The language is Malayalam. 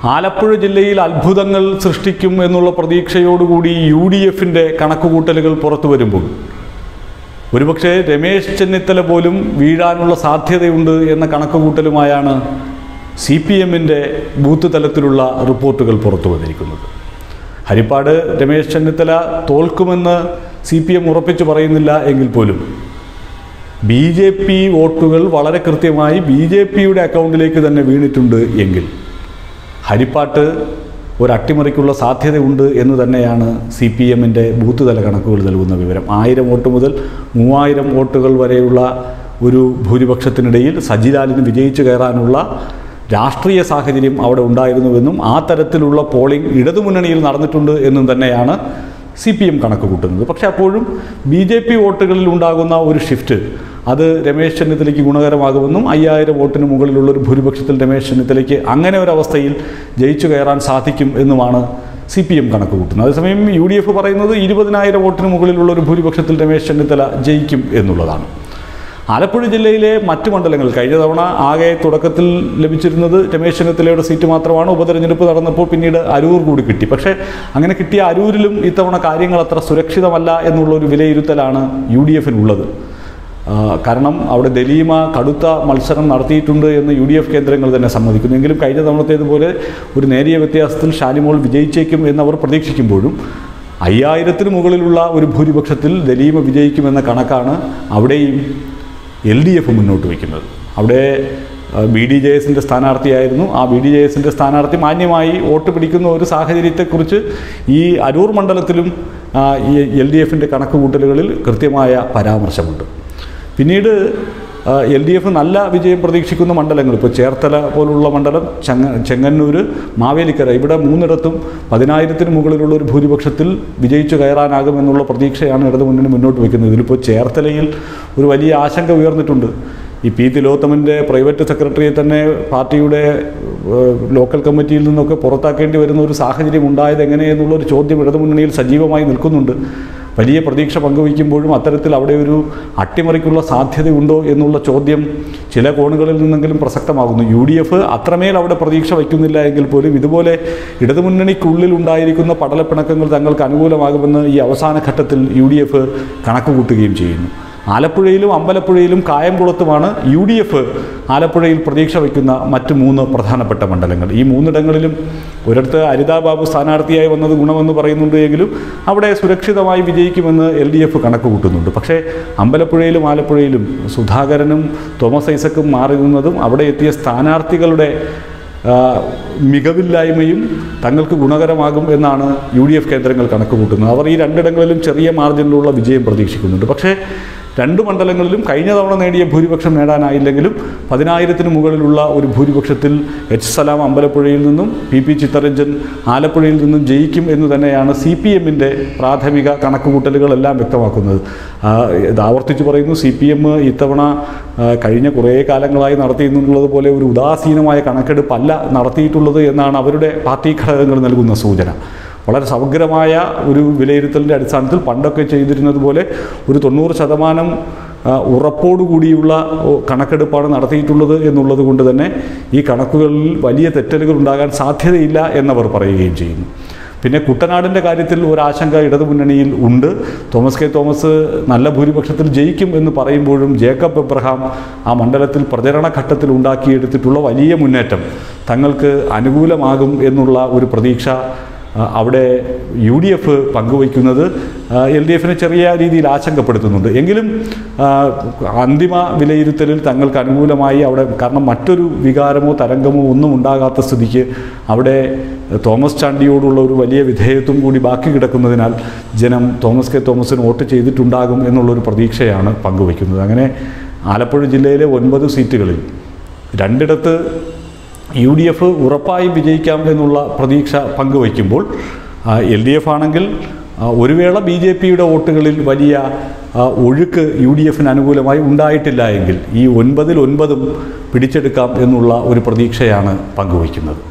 ആലപ്പുഴ ജില്ലയിൽ അത്ഭുതങ്ങൾ സൃഷ്ടിക്കും എന്നുള്ള പ്രതീക്ഷയോടുകൂടി യു ഡി എഫിൻ്റെ കണക്കുകൂട്ടലുകൾ പുറത്തു വരുമ്പോൾ ഒരുപക്ഷെ രമേശ് ചെന്നിത്തല പോലും വീഴാനുള്ള സാധ്യതയുണ്ട് എന്ന കണക്കുകൂട്ടലുമായാണ് സി പി എമ്മിൻ്റെ ബൂത്ത് തലത്തിലുള്ള റിപ്പോർട്ടുകൾ പുറത്തു വന്നിരിക്കുന്നത് ഹരിപ്പാട് രമേശ് ചെന്നിത്തല തോൽക്കുമെന്ന് സി പി എം ഉറപ്പിച്ചു പറയുന്നില്ല എങ്കിൽ പോലും ബി ജെ പി വോട്ടുകൾ വളരെ കൃത്യമായി ബി ജെ പിയുടെ അക്കൗണ്ടിലേക്ക് തന്നെ വീണിട്ടുണ്ട് എങ്കിൽ ഹരിപ്പാട്ട് ഒരു അട്ടിമറിക്കുള്ള സാധ്യതയുണ്ട് എന്ന് തന്നെയാണ് സി പി എമ്മിൻ്റെ ബൂത്ത് തല കണക്കുകൾ നൽകുന്ന വിവരം ആയിരം വോട്ട് മുതൽ മൂവായിരം വോട്ടുകൾ വരെയുള്ള ഒരു ഭൂരിപക്ഷത്തിനിടയിൽ സജിലാലിന് വിജയിച്ചു കയറാനുള്ള രാഷ്ട്രീയ സാഹചര്യം അവിടെ ഉണ്ടായിരുന്നുവെന്നും ആ തരത്തിലുള്ള പോളിംഗ് ഇടതുമുന്നണിയിൽ നടന്നിട്ടുണ്ട് എന്നും തന്നെയാണ് സി പി എം കണക്ക് കൂട്ടുന്നത് പക്ഷേ അപ്പോഴും ബി ജെ പി വോട്ടുകളിൽ ഉണ്ടാകുന്ന ഒരു ഷിഫ്റ്റ് അത് രമേശ് ചെന്നിത്തലയ്ക്ക് ഗുണകരമാകുമെന്നും അയ്യായിരം വോട്ടിന് മുകളിലുള്ള ഒരു ഭൂരിപക്ഷത്തിൽ രമേശ് ചെന്നിത്തലയ്ക്ക് അങ്ങനെ ഒരു അവസ്ഥയിൽ ജയിച്ചു കയറാൻ സാധിക്കും എന്നുമാണ് സി പി എം കണക്ക് കൂട്ടുന്നത് അതേസമയം യു ഡി എഫ് പറയുന്നത് ഇരുപതിനായിരം വോട്ടിന് മുകളിലുള്ള ഒരു ഭൂരിപക്ഷത്തിൽ രമേശ് ചെന്നിത്തല ജയിക്കും എന്നുള്ളതാണ് ആലപ്പുഴ ജില്ലയിലെ മറ്റ് മണ്ഡലങ്ങൾ കഴിഞ്ഞ തവണ ആകെ തുടക്കത്തിൽ ലഭിച്ചിരുന്നത് രമേശ് ചെന്നിത്തലയുടെ സീറ്റ് മാത്രമാണ് ഉപതെരഞ്ഞെടുപ്പ് നടന്നപ്പോൾ പിന്നീട് അരൂർ കൂടി കിട്ടി പക്ഷേ അങ്ങനെ കിട്ടിയ അരൂരിലും ഇത്തവണ കാര്യങ്ങൾ അത്ര സുരക്ഷിതമല്ല എന്നുള്ള ഒരു വിലയിരുത്തലാണ് യു ഡി എഫിനുള്ളത് ആ, കാരണം അവിടെ ദലീമ കടുത്ത മത്സരം നടത്തിയിട്ടുണ്ട് എന്ന് യു ഡി എഫ് കേന്ദ്രങ്ങൾ തന്നെ സമ്മതിക്കുന്നു എങ്കിലും കഴിഞ്ഞ തവണത്തേതുപോലെ ഒരു നേരിയ വ്യത്യാസത്തിൽ ഷാനിമോൾ വിജയിച്ചേക്കും എന്നവർ പ്രതീക്ഷിക്കുമ്പോഴും അയ്യായിരത്തിന് മുകളിലുള്ള ഒരു ഭൂരിപക്ഷത്തിൽ ദലീമ വിജയിക്കുമെന്ന കണക്കാണ് അവിടെയും എൽ ഡി എഫ് മുന്നോട്ട് വയ്ക്കുന്നത് അവിടെ ബി ഡി ജെ എസിൻ്റെ സ്ഥാനാർത്ഥിയായിരുന്നു ആ ബി ഡി ജെ എസിൻ്റെ സ്ഥാനാർത്ഥി മാന്യമായി വോട്ട് പിടിക്കുന്ന ഒരു സാഹചര്യത്തെക്കുറിച്ച് ഈ അരൂർ മണ്ഡലത്തിലും ആ, ഈ എൽ ഡി എഫിൻ്റെ കണക്ക് കൂട്ടലുകളിൽ കൃത്യമായ പരാമർശമുണ്ട് പിന്നീട് എൽ ഡി എഫ് നല്ല വിജയം പ്രതീക്ഷിക്കുന്ന മണ്ഡലങ്ങൾ ഇപ്പോൾ ചേർത്തല പോലുള്ള മണ്ഡലം ചങ്ങ ചെങ്ങന്നൂർ മാവേലിക്കര ഇവിടെ മൂന്നിടത്തും പതിനായിരത്തിന് മുകളിലുള്ള ഒരു ഭൂരിപക്ഷത്തിൽ വിജയിച്ചു കയറാനാകുമെന്നുള്ള പ്രതീക്ഷയാണ് ഇടതു മുന്നണി മുന്നോട്ട് വയ്ക്കുന്നത് ഇതിലിപ്പോൾ ചേർത്തലയിൽ ഒരു വലിയ ആശങ്ക ഉയർന്നിട്ടുണ്ട് ഈ പി തിലോത്തമൻ്റെ പ്രൈവറ്റ് സെക്രട്ടറിയെ തന്നെ പാർട്ടിയുടെ ഏഹ്, ലോക്കൽ കമ്മിറ്റിയിൽ നിന്നൊക്കെ പുറത്താക്കേണ്ടി വരുന്ന ഒരു സാഹചര്യം ഉണ്ടായത് എങ്ങനെയെന്നുള്ളൊരു ചോദ്യം ഇടതുമുന്നണിയിൽ സജീവമായി നിൽക്കുന്നുണ്ട് വലിയ പ്രതീക്ഷ പങ്കുവയ്ക്കുമ്പോഴും അത്തരത്തിൽ അവിടെ ഒരു അട്ടിമറിക്കുള്ള സാധ്യതയുണ്ടോ എന്നുള്ള ചോദ്യം ചില കോണുകളിൽ നിന്നെങ്കിലും പ്രസക്തമാകുന്നു യു ഡി എഫ് അത്രമേൽ അവിടെ പ്രതീക്ഷ വയ്ക്കുന്നില്ല എങ്കിൽ പോലും ഇതുപോലെ ഇടതുമുന്നണിക്കുള്ളിൽ ഉണ്ടായിരിക്കുന്ന പടലപ്പിണക്കങ്ങൾ തങ്ങൾക്ക് അനുകൂലമാകുമെന്ന് ഈ അവസാന ഘട്ടത്തിൽ യു ഡി എഫ് കണക്ക് കൂട്ടുകയും ചെയ്യുന്നു ആലപ്പുഴയിലും അമ്പലപ്പുഴയിലും കായംകുളത്തുമാണ് യു ഡി എഫ് ആലപ്പുഴയിൽ പ്രതീക്ഷ വയ്ക്കുന്ന മറ്റ് മൂന്ന് പ്രധാനപ്പെട്ട മണ്ഡലങ്ങൾ ഈ മൂന്നിടങ്ങളിലും ഒരിടത്ത് അരിതാ ബാബു സ്ഥാനാർത്ഥിയായി വന്നത് ഗുണമെന്ന് പറയുന്നുണ്ട് എങ്കിലും അവിടെ സുരക്ഷിതമായി വിജയിക്കുമെന്ന് എൽ ഡി എഫ് കണക്ക് കൂട്ടുന്നുണ്ട് പക്ഷേ അമ്പലപ്പുഴയിലും ആലപ്പുഴയിലും സുധാകരനും തോമസ് ഐസക്കും മാറി നിന്നതും അവിടെ എത്തിയ സ്ഥാനാർത്ഥികളുടെ ആ, മികവില്ലായ്മയും തങ്ങൾക്ക് ഗുണകരമാകും എന്നാണ് യു ഡി എഫ് കേന്ദ്രങ്ങൾ കണക്ക് കൂട്ടുന്നത് അവർ ഈ രണ്ടിടങ്ങളിലും ചെറിയ മാർജിനിലുള്ള വിജയം പ്രതീക്ഷിക്കുന്നുണ്ട് പക്ഷേ രണ്ട് മണ്ഡലങ്ങളിലും കഴിഞ്ഞ തവണ നേടിയ ഭൂരിപക്ഷം നേടാനായില്ലെങ്കിലും പതിനായിരത്തിന് മുകളിലുള്ള ഒരു ഭൂരിപക്ഷത്തിൽ എച്ച് സലാം അമ്പലപ്പുഴയിൽ നിന്നും പി പി ചിത്തരഞ്ജൻ ആലപ്പുഴയിൽ നിന്നും ജയിക്കും എന്ന് തന്നെയാണ് സി പി എമ്മിൻ്റെ പ്രാഥമിക കണക്കുകൂട്ടലുകളെല്ലാം വ്യക്തമാക്കുന്നത് ആ, ഇത് ആവർത്തിച്ച് പറയുന്നു സി പി എം ഇത്തവണ ആ, കഴിഞ്ഞ കുറേ കാലങ്ങളായി നടത്തിയെന്നുള്ളത് പോലെ ഒരു ഉദാസീനമായ കണക്കെടുപ്പല്ല നടത്തിയിട്ടുള്ളത് എന്നാണ് അവരുടെ പാർട്ടി ഘടകങ്ങൾ നൽകുന്ന സൂചന വളരെ സമഗ്രമായ ഒരു വിലയിരുത്തലിൻ്റെ അടിസ്ഥാനത്തിൽ പണ്ടൊക്കെ ചെയ്തിരുന്നത് പോലെ ഒരു തൊണ്ണൂറ് ശതമാനം ആ, ഉറപ്പോടുകൂടിയുള്ള ഓ, കണക്കെടുപ്പാണ് നടത്തിയിട്ടുള്ളത് എന്നുള്ളത് കൊണ്ട് തന്നെ ഈ കണക്കുകളിൽ വലിയ തെറ്റലുകൾ ഉണ്ടാകാൻ സാധ്യതയില്ല എന്നവർ പറയുകയും ചെയ്യുന്നു പിന്നെ കുട്ടനാടിൻ്റെ കാര്യത്തിൽ ഒരാശങ്ക ഇടതുമുന്നണിയിൽ ഉണ്ട് തോമസ് കെ തോമസ് നല്ല ഭൂരിപക്ഷത്തിൽ ജയിക്കും എന്ന് പറയുമ്പോഴും ജേക്കബ് എബ്രഹാം ആ മണ്ഡലത്തിൽ പ്രചരണ ഘട്ടത്തിൽ ഉണ്ടാക്കിയെടുത്തിട്ടുള്ള വലിയ മുന്നേറ്റം തങ്ങൾക്ക് അനുകൂലമാകും എന്നുള്ള ഒരു പ്രതീക്ഷ ആ, അവിടെ യു ഡി എഫ് പങ്കുവയ്ക്കുന്നത് എൽ ഡി എഫിനെ ചെറിയ രീതിയിൽ ആശങ്കപ്പെടുത്തുന്നുണ്ട് എങ്കിലും ആ, അന്തിമ വിലയിരുത്തലിൽ തങ്ങൾക്ക് അനുകൂലമായി അവിടെ കാരണം മറ്റൊരു വികാരമോ തരംഗമോ ഒന്നും ഉണ്ടാകാത്ത സ്ഥിതിക്ക് അവിടെ തോമസ് ചാണ്ടിയോടുള്ള ഒരു വലിയ വിധേയത്വം കൂടി ബാക്കി കിടക്കുന്നതിനാൽ ജനം തോമസ് കെ തോമസിന് വോട്ട് ചെയ്തിട്ടുണ്ടാകും എന്നുള്ളൊരു പ്രതീക്ഷയാണ് പങ്കുവയ്ക്കുന്നത് അങ്ങനെ ആലപ്പുഴ ജില്ലയിലെ ഒൻപത് സീറ്റുകളിൽ രണ്ടിടത്ത് യു ഡി എഫ് ഉറപ്പായും വിജയിക്കാം എന്നുള്ള പ്രതീക്ഷ പങ്കുവയ്ക്കുമ്പോൾ എൽ ഡി എഫ് ആണെങ്കിൽ ആ, ഒരു വേള ബി ജെ പിയുടെ വോട്ടുകളിൽ വലിയ ആ, ഒഴുക്ക് യു ഡി എഫിന് അനുകൂലമായി ഉണ്ടായിട്ടില്ല എങ്കിൽ ഈ ഒൻപതിൽ ഒൻപതും പിടിച്ചെടുക്കാം എന്നുള്ള ഒരു പ്രതീക്ഷയാണ് പങ്കുവയ്ക്കുന്നത്